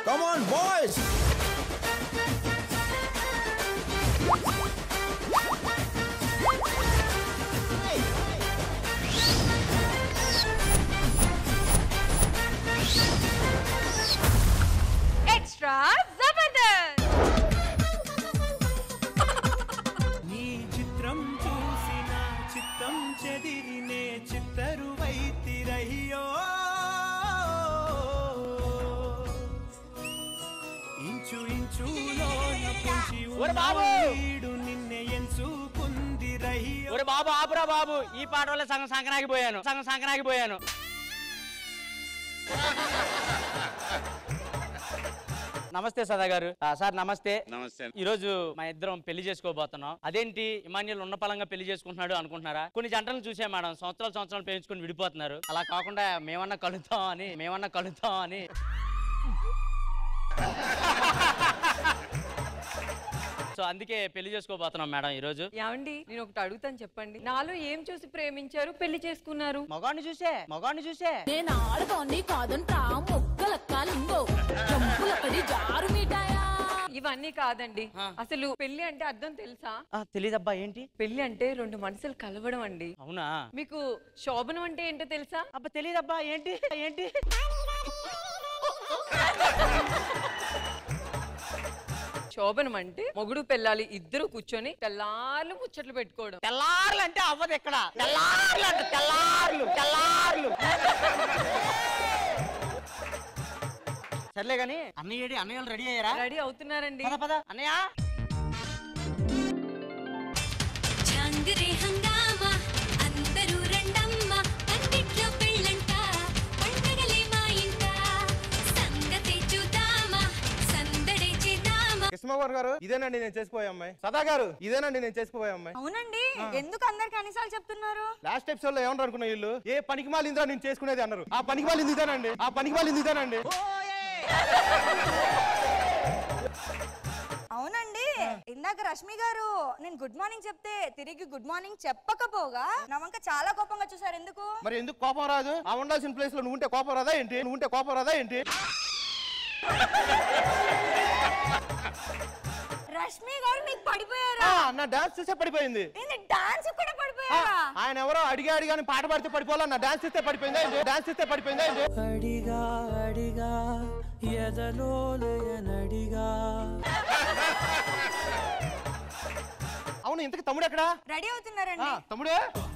Come on, boys! Extra Jabardasth నీ చిత్రం చూసిన చిత్తం చెదిరినే చిత్తరువైతిరయ్యో ఇంచు ఇంచులోన పొంచి ఒరే బాబు! వీడు నిన్నే ఎంచుకుందిరయ్యో ఒరే బాబు ఆపురా బాబు ఈ పాట వల్ల సగం సంకనాకి పోయాను సగం సంకనాకి పోయాను నమస్తే సదా గారు ఆ, సార్ నమస్తే నమస్తే ఈ రోజు మా ఇద్దరం పెళ్లి చేసుకోబోతున్నాం అదేంటి ఇమాన్యుల్ ఉన్న పలంగా పెళ్లి చేసుకుంటున్నాడు అనుకుంటున్నారా కొన్ని జంటలను చూసే మేడం సంవత్సరాలు సంవత్సరాలు పెంచుకుని విడిపోతున్నారు అలా కాకుండా మేమన్నా కలుద్దాం అని మేమన్నా కలుద్దాం అని సో అందుకే పెళ్లి చేసుకోబోతున్నాం మేడం ఈ రోజు ఏమండి నేను ఒకటి అడుగుతాను చెప్పండి నాలో ఏం చూసి ప్రేమించారు పెళ్లి చేసుకున్నారు మగాడిని చూసే మగాడిని చూసే నేను ఆడదాన్ని కాదంటా మొక్కలక్క లింగో జంపులక్కడి జారు మిఠాయా ఇవన్నీ కాదండి అసలు పెళ్లి అంటే అర్థం తెలుసా ఆ, తెలీదబ్బా ఏంటి పెళ్లి అంటే రెండు మనసులు కలవడం అండి అవునా మీకు శోభనం అంటే ఏంటో తెలుసా అబ్బా తెలీదబ్బా ఏంటి ఏంటి శోభనం అంటే మొగుడు పెళ్ళాలి ఇద్దరు కూర్చొని తెల్లార్లు ముచ్చట్లు పెట్టుకోవడం తెల్లార్లు అంటే అవ్వదు ఇక్కడ తెల్లార్లు అంటే తెల్లార్లు తెల్లార్లు సర్లే గాని అన్నయ్య ఏడి అన్నయ్యలు రెడీ అయ్యారా రెడీ అవుతున్నారండి పద పద అన్నయ్య చాందిరే హంగామా అందరూ రండమ్మ పందిట్లో పెళ్ళంట పండగలే మా ఇంట సంగతి చూద్దామా సందడే చేద్దామా కృష్ణమోహన్ గారు ఇదేనండి నేను చేసిపోయే అమ్మాయి సదా గారు ఇదేనండి నేను చేసిపోయే అమ్మాయి అవునండి ఎందుకు అందరికి అన్నిసార్లు చెప్తున్నారు లాస్ట్ ఎపిసోడ్ లో ఏమన్నారు అనుకున్న వీళ్ళు ఏ పనికి మాలిందిరా నేను చేసుకునేది అన్నారు ఆ పనికి మాలింది ఇదేనండి ఆ పనికి మాలింది ఇదేనండి అవునండి ఇందాక రష్మి గారు నేను గుడ్ మార్నింగ్ చెప్తే తిరిగి గుడ్ మార్నింగ్ చెప్పకపోగా నా వంక చాలా కోపంగా చూసారు ఎందుకు మరి ఎందుకు కోపం రాదు ఆ ఉండాల్సిన ప్లేస్ లో నువ్వు ఉంటే కోపం రాదా ఏంటి నువ్వు ఉంటే కోపం రాదా ఏంటి రష్మి గారు మీకు పడిపోయారా ఆ, నా డాన్స్ చూసే పడిపోయింది ఏంది డాన్స్ కూడా ఆ, పడిపోయారా ఆయన ఎవరో అడిగా అడిగాని పాట పాడితే పడిపోవాలా నా డాన్స్ చూస్తే పడిపోయిందా ఏంటి డాన్స్ చూస్తే పడిపోయిందా ఏంటి అడిగా అడిగా ఎదలోలయనడిగా అవును ఇంతకి తమ్ముడు ఎక్కడా రెడీ ఆ, అవుతున్నారండి తమ్ముడు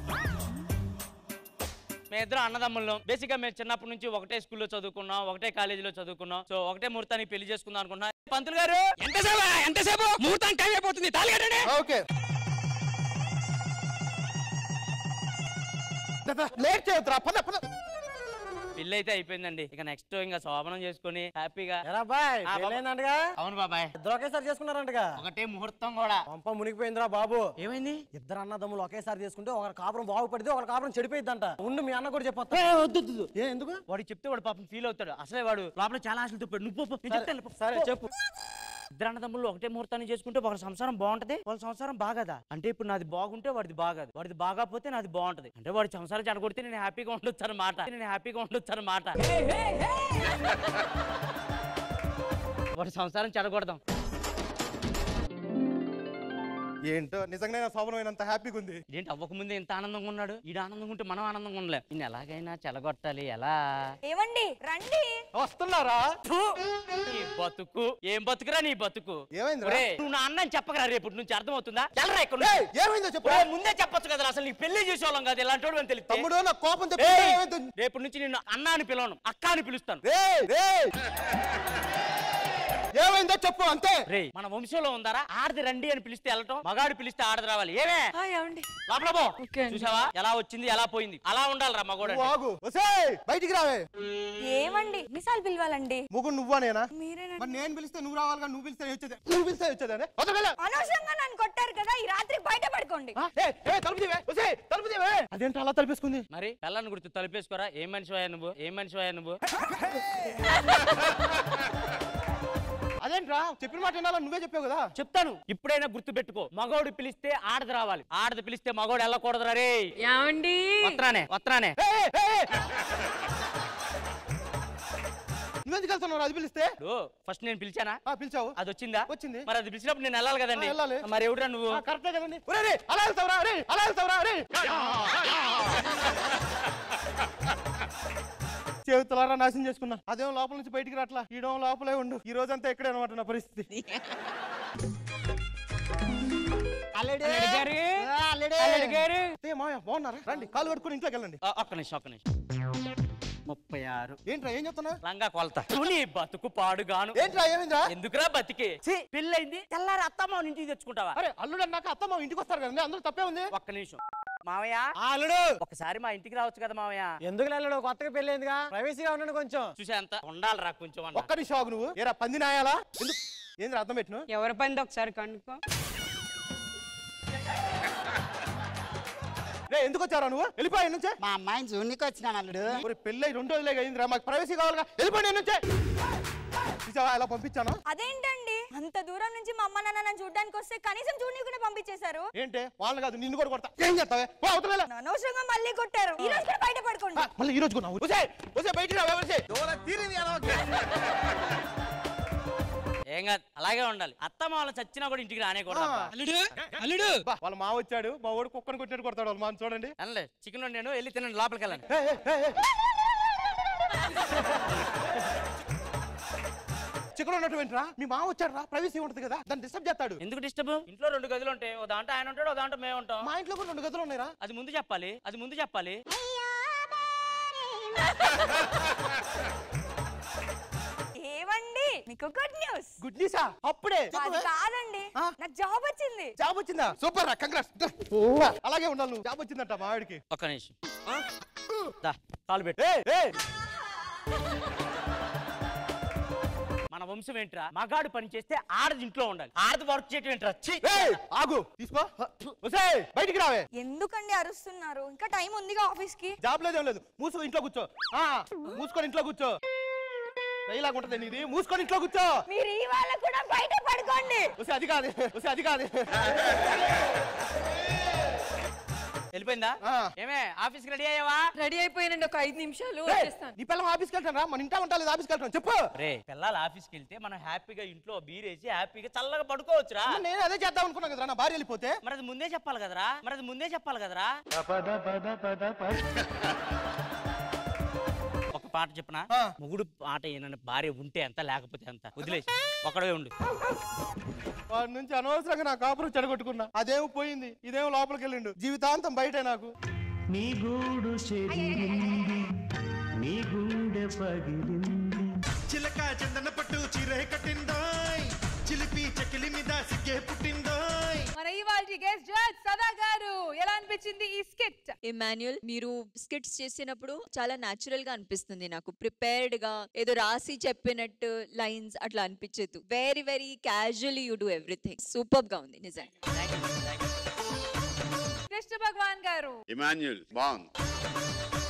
మేము ఇద్దరం అన్నదమ్ముళ్ళం బేసిక్ గా మేము చిన్నప్పటి నుంచి ఒకటే స్కూల్లో చదువుకున్నాం ఒకటే కాలేజీలో చదువుకున్నాం సో ఒకటే ముహూర్తానికి పెళ్లి చేసుకుందాం అనుకున్నా పంతులు గారు ఎంతసేపు ఎంతసేపు ముహూర్తానికి టైం అయిపోతుంది తాళి కట్టండి ఓకే లేట్ చేయొద్దురా పద పద పెళ్లి అయితే అయిపోయిందండి ఇక నెక్స్ట్ ఇంకా శోభనం చేసుకుని హ్యాపీగా ఎరా బాయ్ ఆ, బాబు. పెళ్ళైందంటగా అవును బాబాయ్ ఇద్దరు ఒకేసారి చేసుకున్నారంటగా ఒకటే ముహూర్తం కూడా పంప మునిగిపోయిందిరా బాబు ఏమైంది ఇద్దరు అన్నదమ్ములు ఒకేసారి చేసుకుంటే ఒకరి కాపురం బాగుపడితే ఒకరి కాపురం చెడిపోయిద్దంట ఉండు మీ అన్న కూడా చెప్పొస్తా ఏ, వద్దు, వద్దు, వద్దు. ఏ ఎందుకు వాడు చెప్తే వాడు పాపం ఫీల్ అవుతాడు అసలే వాడు లోపల చాలా ఆశలతో పోయాడు. నువ్వు పో, పో. నేను చెప్తాను, పో. సరే పో. చెప్పు ఇద్దరు అన్నదమ్ములు ఒకటే ముహూర్తాన్ని చేసుకుంటే ఒక సంసారం బాగుంటది వాళ్ళ సంసారం బాగదా అంటే ఇప్పుడు నాది బాగుంటే వాడిది బాగదు వాడిది బాగాపోతే నాది బాగుంటది అంటే వాడి సంసారం చెడగొడితే నేను హ్యాపీగా ఉండొచ్చు అన్నమాట నేను హ్యాపీగా ఉండొచ్చు అన్నమాట వాడి సంసారం చెడగొడదాం ఏంటో నిజంగానే నా శోభనమైనంత హ్యాపీగా ఉంది ఏంటి అవ్వకముందే ఇంత ఆనందంగా ఉన్నాడు ఈడు ఆనందంగా ఉంటే మనం ఆనందంగా ఉండలేం నేను ఎలాగైనా చెలగొట్టాలి ఎలా ఏమండి రండి వస్తున్నారా ఫు! నీ బతుకు ఏం బతుకురా నీ బతుకు ఏమైందిరా? ఒరేయ్, నువ్వు నా అన్నని చెప్పకరా రేపటి నుంచి అర్థమవుతుందా వెళ్ళరా ఇక్కడ నుంచి. ఏయ్, ఏమైందో చెప్పు ఒరేయ్, ముందే చెప్పొచ్చు కదా అసలు నీకు పెళ్లి చేసేవాళ్ళం కాదు ఇలాంటి వాడు అని తెలిస్తే తమ్ముడు నా కోపం తెప్పి ఏయ్, ఏమైందో రేపటి నుంచి నిన్ను అన్న అని పిలవను అక్క అని పిలుస్తాను ఏయ్, ఏయ్. ఏమైందో చెప్పు అంతే రే మన వంశంలో ఉందారా ఆడది రండి అని పిలిస్తే వెళ్ళటం మగాడు పిలిస్తే ఆడది రావాలి ఏమే ఆ, ఏమండి లోపల పో ఓకే అండి. చూసావా ఎలా వచ్చింది ఎలా పోయింది అలా ఉండాలిరా మగోడు నువ్వు అంటే. ఆగు ఒసేయ్, బయటికి రావే ఏమండి ఎన్నిసార్లు పిలవాలండి ముగ్గురు నువ్వా నేనా మీరేనండి మరి నేను పిలిస్తే నువ్వు రావాలిగా నువ్వు పిలిస్తే నేను వచ్చేది నువ్వు పిలిస్తే వచ్చేదానే వదలగల అనవసరంగా నన్ను కొట్టారు కదా ఈ రాత్రి బయట పడుకోండి తలుపు తీవే ఒసేయ్, తలుపు తీవే అదేంటి అలా తలుపేసుకుంది మరి పిల్లని గుర్తు తలుపేసుకోరా ఏం మనిషి నువ్వు ఏం మనిషి నువ్వు అదేంట్రా చెప్పిన మాట వినాలని నువ్వే చెప్పావు కదా చెప్తాను ఇప్పుడైనా గుర్తు పెట్టుకో మగోడు పిలిస్తే ఆడది రావాలి ఆడది పిలిస్తే మగోడు వెళ్ళకూడదురా రే ఏమండి వత్రానే వత్రానే ఏయ్, ఏయ్, ఏయ్. నువ్వెందుకు వెళ్తున్నావు అది పిలిస్తే ఫస్ట్ నేను పిలిచానా ఆ, పిలిచావు అది వచ్చిందా వచ్చింది. మరి అది పిలిచినప్పుడు నేను వెళ్ళాలి కదండి ఆ, వెళ్ళాలి. మరి ఎవడురా నువ్వు ఆ, కరెక్టే కదండి ఒరే రే, అలా వెళ్తావురా రే అలా వెళ్తావురా రే చేతులారా నాశనం చేసుకున్నా అదేం లోపల నుంచి బయటికి రాట్లా ఈడేమో లోపలే ఉండు ఈ రోజంతా ఇక్కడే అనమాట నా పరిస్థితి అల్లుడు అల్లుడు గారు. ఆ, అల్లుడు. అల్లుడు గారు. ఏ మాయా బాగున్నారా రండి కాలు కట్టుకుని ఇంట్లోకి వెళ్ళండి ఆ, ఒక్క నిమిషం ఒక్క నిమిషం ముప్పై ఆరు ఏంట్రా ఏం చెప్తున్నా లంగా కొలత నీ బతుకు పాడుగాను ఏంట్రా ఏమైందిరా ఎందుకురా బతికి ఛీ, పెళ్ళయింది తెల్లారి అత్తమ్మ ఇంటికి తెచ్చుకుంటావా అరే అల్లుడు అన్నాక అత్త మా ఇంటికి వస్తారు కదండి అందరూ తప్పే ఉంది ఒక్క నిమిషం మావయ్య ఆ, అల్లుడు ఒకసారి మా ఇంటికి రావచ్చు కదా మావయ్య ఎందుకు అల్లుడు కొత్తగా పెళ్ళైందిగా ప్రైవసీగా ఉండండి కొంచెం చూసే అంత ఉండాలిరా కొంచెం అన్న. ఒక్క నిమిషం ఆగు నువ్వు ఏరా పంది నాయాలా ఎందుకు ఏంద్రా అర్థం పెట్టిన ఎవరి పని ఒకసారి కనుక్కో రే ఎందుకు వచ్చారా నువ్వు వెళ్ళిపోయి నుంచే మా అమ్మాయిని చూడనికి వచ్చినాను అల్లుడు ఒరే పెళ్ళై రెండు రోజులే అయిందిరా మాకు ప్రైవసీ కావాలిగా వెళ్ళిపోయి నుంచే చూసావా ఎలా పంపించాను అదేంటండి అంత దూరం నుంచి మా అమ్మ నాన్న నన్ను చూడడానికి వస్తే కనీసం చూడనీకుండా పంపించేశారు ఏంటే వాళ్ళని కాదు నిన్ను కూడా కొడతా ఏం చేస్తావే పో అవతల వెళ్ళు. అనవసరంగా మళ్ళీ కొట్టారు ఈ రోజు కూడా బయట పడుకోండి ఆ, మళ్ళీ ఈ రోజు కూడా వచ్చే వచ్చే బయటికి రా వచ్చే ఏం కాదు అలాగే ఉండాలి అత్తమ్మ వాళ్ళు చచ్చినా కూడా ఇంటికి రానేకూడదు అల్లుడు అల్లుడు వాళ్ళ మా వచ్చాడు మా వాడు కుక్కను కొట్టినట్టు కొడతాడు వాళ్ళ మా చూడండి అనలే చికెన్ నేను వెళ్ళి తినండి లోపలికి వెళ్ళండి ఏ, ఏ, ఏ, ఏ. చికెన్ ఉన్నట్టు ఏంట్రా మీ మామ వచ్చాడు రా ప్రైవసీ ఉంటుంది కదా దాన్ని డిస్టర్బ్ చేస్తాడు ఎందుకు డిస్టర్బ్ ఇంట్లో రెండు గదులు ఉంటాయి ఓ దాంట్లో ఆయన ఉంటాడు ఓ దాంట్లో మేము ఉంటాం మా ఇంట్లో కూడా రెండు గదులు ఉన్నాయిరా అది ముందు చెప్పాలి అది ముందు చెప్పాలి ఏవండి మీకు గుడ్ న్యూస్ గుడ్ న్యూసా అప్పుడే అది కాదండి ఆ? నాకు జాబ్ వచ్చింది జాబ్ వచ్చిందా సూపర్ రా కంగ్రాట్స్ అలాగే ఉండాలి నువ్వు జాబ్ వచ్చిందంట మా ఆవిడకి ఒక్క నిమిషం దా, కాలు పెట్టు ఏయ్, ఏయ్, మన వంశం ఏంట్రా మగాడు పని చేస్తే ఆడది ఇంట్లో ఉండాలి ఆడది వర్క్ చేయటం ఏంట్రా ఛీ! ఏయ్, ఆగు తీసుకో ఒసేయ్, బయటికి రావే ఎందుకండి అరుస్తున్నారు ఇంకా టైం ఉందిగా ఆఫీస్ కి జాబ్ లేదేం లేదు మూసుకో ఇంట్లో కూర్చో ఆ, మూసుకొని ఇంట్లో కూర్చో ఇలాగ ఉంటది నీది మూసుకొని ఇంట్లో కూర్చో మీరు ఈ వాళ్ళ కూడా బయట పడుకోండి వస్తే అది కాదు వస్తే అది కాదు వెళ్ళిపోయిందా ఆ. ఏమే ఆఫీస్కి రెడీ అయ్యావా రెడీ అయిపోయినండి ఒక ఐదు నిమిషాలు ఏయ్, వచ్చేస్తాను నీ పిల్లలు ఆఫీస్కి వెళ్తాను రా మన ఇంట్లో ఉంటాలి ఆఫీస్కి వెళ్తాను చెప్పు రే పిల్లలు ఆఫీస్కి వెళ్తే మనం హ్యాపీగా ఇంట్లో బీరేసి హ్యాపీగా చల్లగా పడుకోవచ్చురా అమ్మ, నేను అదే చేద్దాం అనుకున్నా కదరా నా భార్య వెళ్ళిపోతే మరి అది ముందే చెప్పాలి కదరా మరి అది ముందే చెప్పాలి కదరా ఒక పాట చెప్పనా ఆ. మొగుడు పాట ఏనని భార్య ఉంటే ఎంత లేకపోతే ఎంత వదిలేసి ఒకడే ఉండు వాడి నుంచి అనవసరంగా నా కాపురం చెడగొట్టుకున్నా అదేమో పోయింది ఇదేమో లోపలికి వెళ్ళిండు జీవితాంతం బయటే నాకు నీ గూడు చెదిరింది నీ గుండె పగిలింది చిలక చందన పట్టు చీరే కట్టిందోయ్ చిలిపి చెకిలి మీద సిగ్గే పుట్టిందోయ్ మన ఇవాళ గెస్ట్ జడ్జ్ సదా గారు ఎలా అనిపించింది ఈ స్కిట్ ఇమాన్యుయల్ మీరు స్కిట్స్ చేసినప్పుడు చాలా న్యాచురల్ గా అనిపిస్తుంది నాకు ప్రిపేర్డ్ గా ఏదో రాసి చెప్పినట్టు లైన్స్ అట్లా అనిపించదు very very casually you do everything super గా ఉంది నిజంగా కృష్ణ భగవాన్ గారు ఇమాన్యుల్ బాగుంది